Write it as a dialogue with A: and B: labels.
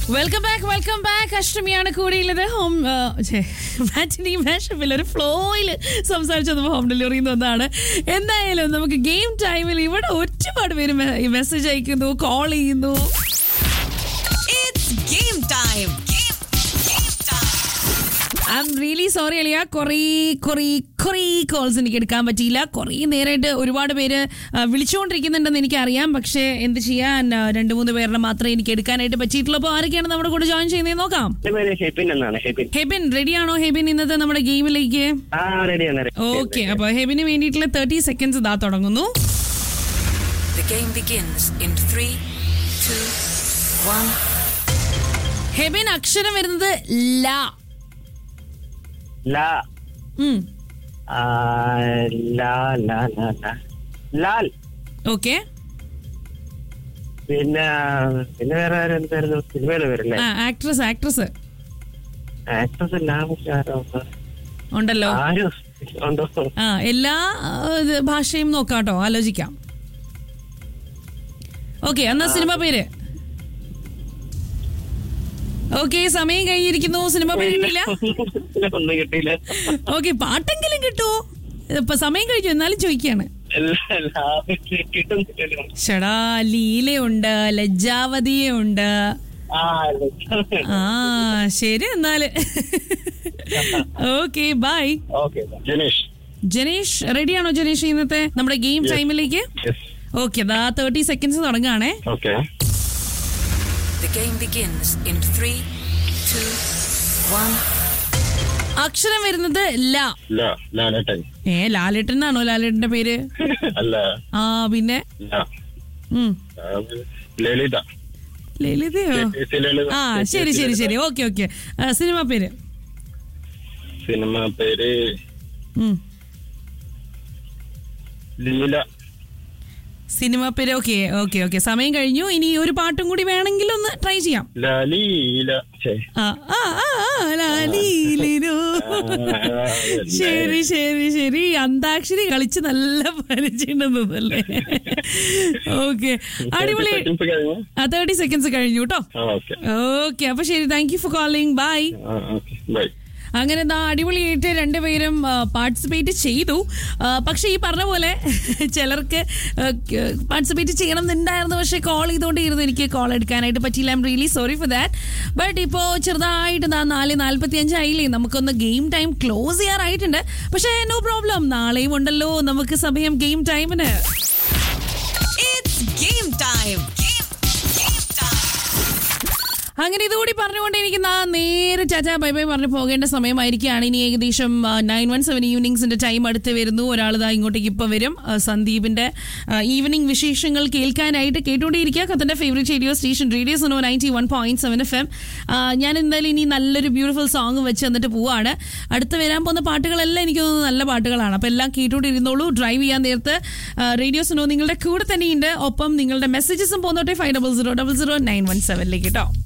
A: Welcome back welcome back അഷ്ടമിയാണ് കൂടെയുള്ളത് home മാറ്റിനി മാഷപ്പിൽ ഒരു ഫ്ലോയിൽ സംസാരിച്ചത് ഹോം ഡെലിവറി ഒന്നാണ് എന്തായാലും നമുക്ക് ഗെയിം ടൈമിൽ ഇവിടെ ഒരുപാട് പേര് മെസ്സേജ് അയക്കുന്നു കോൾ ചെയ്യുന്നു
B: It's game time. Game, game time.
A: I'm really sorry Aliya കുറേ കുറേ കുറേ കോൾസ് എനിക്ക് എടുക്കാൻ പറ്റിയില്ല കുറേ നേരമായിട്ട് ഒരുപാട് പേര് ആ, വിളിച്ചുകൊണ്ടിരിക്കുന്നുണ്ടെന്ന് എനിക്കറിയാം പക്ഷേ എന്ത് ചെയ്യാൻ ആ, രണ്ട് മൂന്ന് പേരുടെ മാത്രമേ എനിക്ക് എടുക്കാനായിട്ട് പറ്റിയിട്ടുള്ളൂ അപ്പോൾ ആരൊക്കെയാണ് നമ്മുടെ കൂടെ ജോയിൻ ചെയ്യുന്നത് നോക്കാം
C: എന്റെ പേര് ഷെബിൻ എന്നാണ് ഷെബിൻ
A: ഹെബിൻ റെഡിയാണോ ഹെബിൻ ഇന്നത്തെ നമ്മുടെ ഗെയിമിലേക്ക്
C: ആ റെഡിയാണ്
A: ഓക്കെ അപ്പൊ ഹെബിന് വേണ്ടിയിട്ടുള്ള തേർട്ടി സെക്കൻഡ്സ് ഇതാ തുടങ്ങുന്നു
B: The game begins in three, two, one.
A: Hebin അക്ഷരം വരുന്നത് ല
C: ലാ
A: ഉം.
C: ആ, ലാ ലാ ലാ ലാ ലാൽ
A: ഓക്കെ
C: പിന്നെ പിന്നെ വേറെ ആരും എന്തായിരുന്നു സിനിമയുടെ പേരല്ലേ
A: ആ ആക്ട്രസ് ആക്ട്രസ്
C: ആക്ട്രസ് ലാ പക്ഷെ ആരോ ഉണ്ട്.
A: ഉണ്ടല്ലോ
C: ആരും ഉണ്ടോ
A: ആ എല്ലാ ആ, ഇത് ഭാഷയും നോക്കാം കേട്ടോ ആലോചിക്കാം ഓക്കെ എന്നാ സിനിമ പേര് ഓക്കെ സമയം കഴിഞ്ഞിരിക്കുന്നു സിനിമ പേര് കിട്ടില്ല
C: ഒന്നും കിട്ടിയില്ല
A: ഓക്കെ പാട്ടെങ്കിലും കിട്ടുമോ ഇപ്പൊ സമയം കഴിഞ്ഞു എന്നാലും ചോദിക്കാണ്
C: ലാ, ലാ, കിട്ടുന്നില്ലല്ലോ
A: ഷടാ ലീലയുണ്ട് ലജ്ജാവതിയുണ്ട്
C: ആ
A: ആ ശരി എന്നാല് okay bye
C: okay Janesh
A: Janesh റെഡിയാണോ ജനേഷ് ഇന്നത്തെ നമ്മുടെ ഗെയിം ടൈമിലേക്ക് ഓക്കെ ദാ തേർട്ടി സെക്കൻഡ്സ് തുടങ്ങാണേ
C: okay
B: The game begins in three, two, one.
A: അക്ഷരം വരുന്നത് ല
C: ലാ ലാലേട്ടൻ
A: ഏ ലാലേട്ടൻ എന്നാണോ ലാലേട്ടന്റെ പേര്
C: അല്ല
A: ആ പിന്നെ
C: ലാ
A: ഉം
C: ആ, ലളിത
A: ലളിതയോ
C: ചേച്ചി ലളിത
A: ആ ശരി ശരി ശരി ഓക്കെ ഓക്കെ സിനിമ പേര്
C: സിനിമ പേര്
A: ഉം
C: ലീല
A: സിനിമ പേര് ഓക്കെ ഓക്കെ ഓക്കെ സമയം കഴിഞ്ഞു ഇനി ഒരു പാട്ടും കൂടി വേണമെങ്കിൽ ഒന്ന് ട്രൈ ചെയ്യാം
C: ലീല ഛേ.
A: ആ ആ ആ ആ, ലാലീലിനോ. ശരി ശരി ശരി അന്താക്ഷരി കളിച്ച് നല്ല പരിചയമുണ്ടെന്നല്ലേ ഓക്കെ അടിപൊളി
C: Seconds കഴിഞ്ഞോ?
A: ആ തേർട്ടി സെക്കൻഡ്സ് കഴിഞ്ഞു കേട്ടോ
C: ആ, okay.
A: ഓക്കെ അപ്പൊ ശരി thank you for calling bye
C: ആ, okay. Bye.
A: അങ്ങനെ എന്താ അടിപൊളിയായിട്ട് രണ്ടുപേരും പാർട്ടിസിപ്പേറ്റ് ചെയ്തു ആ, പക്ഷെ ഈ പറഞ്ഞ പോലെ ചിലർക്ക് പാർട്ടിസിപ്പേറ്റ് ചെയ്യണം എന്നുണ്ടായിരുന്നു പക്ഷെ കോൾ ചെയ്തുകൊണ്ടിരുന്നു എനിക്ക് കോൾ എടുക്കാനായിട്ട് പറ്റിയില്ല I'm really sorry for that but ഇപ്പോൾ ചെറുതായിട്ട് ദാ നാല് നാൽപ്പത്തി അഞ്ചായില്ലേ നമുക്കൊന്ന് ഗെയിം ടൈം ക്ലോസ് ചെയ്യാറായിട്ടുണ്ട് പക്ഷേ നോ പ്രോബ്ലം നാളെയും ഉണ്ടല്ലോ നമുക്ക് സമയം ഗെയിം ടൈമിന്
B: It's game time. Game, game time.
A: അങ്ങനെ ഇതുകൂടി പറഞ്ഞുകൊണ്ട് എനിക്ക് നാ നേരെ ചാച്ചാ ബൈ ബൈ പറഞ്ഞ് പോകേണ്ട സമയമായിരിക്കുകയാണ് ഇനി ഏകദേശം നയൻ വൺ സെവൻ ഈവനിങ്സിന്റെ ടൈം അടുത്ത് വരുന്നു ഒരാൾ ഇതാ ഇങ്ങോട്ടേക്ക് ഇപ്പം വരും ആ, സന്ദീപിന്റെ ഈവനിങ് വിശേഷങ്ങൾ കേൾക്കാനായിട്ട് കേട്ടുകൊണ്ടേയിരിക്കുക കത്തന്റെ favourite radio station radio Suno ninety one point seven F M ഞാൻ എന്തായാലും ഇനി നല്ലൊരു ബ്യൂട്ടിഫുൾ സോങ് വെച്ച് തന്നിട്ട് പോവാണ് അടുത്ത് വരാൻ പോകുന്ന പാട്ടുകളെല്ലാം എനിക്ക് തോന്നുന്നു നല്ല പാട്ടുകളാണ് അപ്പം എല്ലാം കേട്ടുകൊണ്ടിരുന്നോളൂ ഡ്രൈവ് ചെയ്യാൻ നേരത്ത് റേഡിയോ സുനോ നിങ്ങളുടെ കൂടെ തന്നെയുണ്ട് ഒപ്പം നിങ്ങളുടെ മെസ്സേജസും പോന്നോട്ടെ five double zero double zero nine one സെവനിലേക്ക് കേട്ടോ